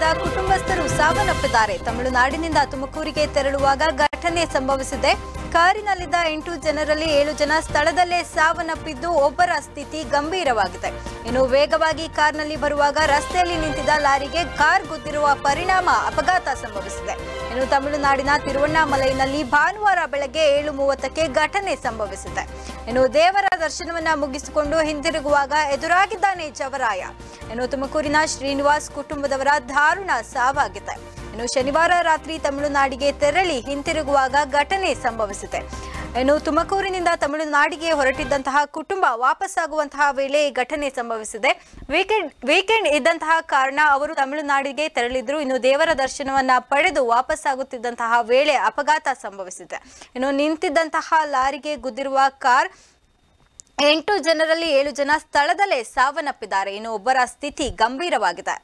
ಹೊಡೆದ ಕುಟುಂಬಸ್ಥರು ಸಾವನ್ನಪ್ಪಿದ್ದಾರೆ ತಮಿಳುನಾಡಿನಿಂದ ತುಮಕೂರಿಗೆ ತೆರಳುವಾಗ ಘಟನೆ ಸಂಭವಿಸಿದೆ ಕಾರಿನಲ್ಲಿದ್ದ ಎಂಟು ಜನರಲ್ಲಿ ಏಳು ಜನ ಸ್ಥಳದಲ್ಲೇ ಸಾವನ್ನಪ್ಪಿದ್ದು ಒಬ್ಬರ ಸ್ಥಿತಿ ಗಂಭೀರವಾಗಿದೆ ಇನ್ನು ವೇಗವಾಗಿ ಕಾರ್ನಲ್ಲಿ ಬರುವಾಗ ರಸ್ತೆಯಲ್ಲಿ ನಿಂತಿದ್ದ ಲಾರಿಗೆ ಕಾರ್ ಗುದ್ದಿರುವ ಪರಿಣಾಮ ಅಪಘಾತ ಸಂಭವಿಸಿದೆ ಇನ್ನು ತಮಿಳುನಾಡಿನ ತಿರುವಣ್ಣಾಮಲೈನಲ್ಲಿ ಭಾನುವಾರ ಬೆಳಗ್ಗೆ ಏಳು ಮೂವತ್ತಕ್ಕೆ ಘಟನೆ ಸಂಭವಿಸಿದೆ ಇನ್ನು ದೇವರ ದರ್ಶನವನ್ನ ಮುಗಿಸಿಕೊಂಡು ಹಿಂದಿರುಗುವಾಗ ಎದುರಾಗಿದ್ದಾನೆ ಜವರಾಯ ಇನ್ನು ತುಮಕೂರಿನ ಶ್ರೀನಿವಾಸ್ ಕುಟುಂಬದವರ ದಾರುಣ ಸಾವಾಗಿದೆ ಇನ್ನು ಶನಿವಾರ ರಾತ್ರಿ ತಮಿಳುನಾಡಿಗೆ ತೆರಳಿ ಹಿಂತಿರುಗುವಾಗ ಘಟನೆ ಸಂಭವಿಸಿದೆ ಇನ್ನು ತುಮಕೂರಿನಿಂದ ತಮಿಳುನಾಡಿಗೆ ಹೊರಟಿದ್ದಂತಹ ಕುಟುಂಬ ವಾಪಸ್ಸಾಗುವಂತಹ ವೇಳೆ ಈ ಘಟನೆ ಸಂಭವಿಸಿದೆ ವೀಕೆಂಡ್ ವೀಕೆಂಡ್ ಇದ್ದಂತಹ ಕಾರಣ ಅವರು ತಮಿಳುನಾಡಿಗೆ ತೆರಳಿದ್ರು ಇನ್ನು ದೇವರ ದರ್ಶನವನ್ನ ಪಡೆದು ವಾಪಸ್ಸಾಗುತ್ತಿದ್ದಂತಹ ವೇಳೆ ಅಪಘಾತ ಸಂಭವಿಸಿದೆ ಇನ್ನು ನಿಂತಿದ್ದಂತಹ ಲಾರಿಗೆ ಗುದ್ದಿರುವ ಕಾರ್ ಎಂಟು ಜನರಲ್ಲಿ ಏಳು ಜನ ಸ್ಥಳದಲ್ಲೇ ಸಾವನ್ನಪ್ಪಿದ್ದಾರೆ ಇನ್ನು ಒಬ್ಬರ ಸ್ಥಿತಿ ಗಂಭೀರವಾಗಿದೆ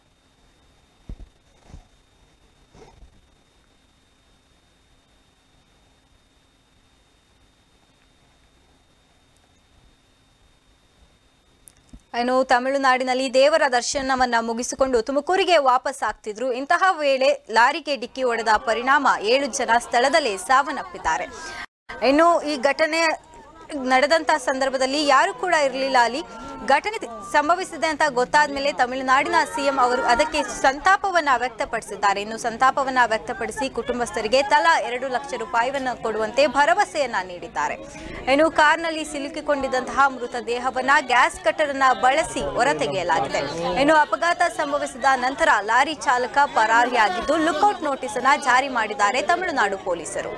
ಇನ್ನು ತಮಿಳುನಾಡಿನಲ್ಲಿ ದೇವರ ದರ್ಶನವನ್ನ ಮುಗಿಸಿಕೊಂಡು ತುಮಕೂರಿಗೆ ವಾಪಸ್ ಆಗ್ತಿದ್ರು ಇಂತಹ ವೇಳೆ ಲಾರಿಗೆ ಡಿಕ್ಕಿ ಹೊಡೆದ ಪರಿಣಾಮ ಏಳು ಜನ ಸ್ಥಳದಲ್ಲೇ ಸಾವನ್ನಪ್ಪಿದ್ದಾರೆ ಇನ್ನು ಈ ಘಟನೆ ನಡೆದಂತ ಸಂದರ್ಭದಲ್ಲಿ ಯಾರು ಕೂಡ ಇರಲಿಲ್ಲ ಅಲ್ಲಿ ಘಟನೆ ಸಂಭವಿಸಿದೆ ಅಂತ ಗೊತ್ತಾದ ಮೇಲೆ ತಮಿಳುನಾಡಿನ ಸಿಎಂ ಅವರು ಅದಕ್ಕೆ ಸಂತಾಪವನ್ನ ವ್ಯಕ್ತಪಡಿಸಿದ್ದಾರೆ ಇನ್ನು ಸಂತಾಪವನ್ನ ವ್ಯಕ್ತಪಡಿಸಿ ಕುಟುಂಬಸ್ಥರಿಗೆ ತಲಾ ಎರಡು ಲಕ್ಷ ರೂಪಾಯಿವನ್ನ ಕೊಡುವಂತೆ ಭರವಸೆಯನ್ನ ನೀಡಿದ್ದಾರೆ ಇನ್ನು ಕಾರ್ನಲ್ಲಿ ಸಿಲುಕಿಕೊಂಡಿದ್ದಂತಹ ಮೃತದೇಹವನ್ನ ಗ್ಯಾಸ್ ಕಟ್ಟರ್ ಅನ್ನ ಬಳಸಿ ಹೊರತೆಗೆಯಲಾಗಿದೆ ಇನ್ನು ಅಪಘಾತ ಸಂಭವಿಸಿದ ನಂತರ ಲಾರಿ ಚಾಲಕ ಪರಾರಿಯಾಗಿದ್ದು ಲುಕೌಟ್ ನೋಟಿಸ್ ಅನ್ನ ಜಾರಿ ಮಾಡಿದ್ದಾರೆ ತಮಿಳುನಾಡು ಪೊಲೀಸರು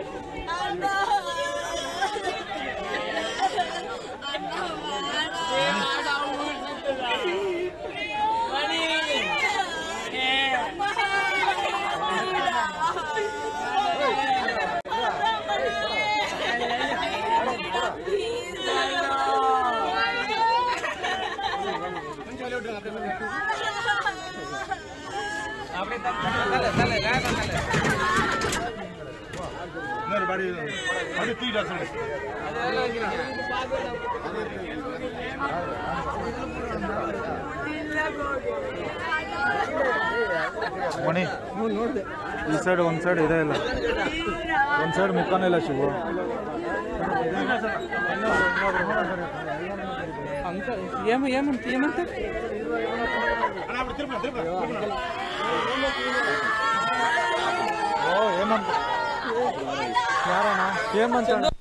இன்னொரு பாடி அப்படி தூக்கிட்டு வர சொல்லு ಮಣಿ ಈ ಸೈಡ್ ಒಂದು ಸೈಡ್ ಇದೆ ಇಲ್ಲ ಒಂದು ಸೈಡ್ ಮುಖಾನೇ ಇಲ್ಲ ಶಿವು ఏమ ఏమంత ఏమంత அண்ணா அப்படி திரும்ப திரும்ப ಓ ಹೇಮಂತ್ ಯಾರಣ್ಣ ಹೇಮಂತ್ ಅಣ್ಣ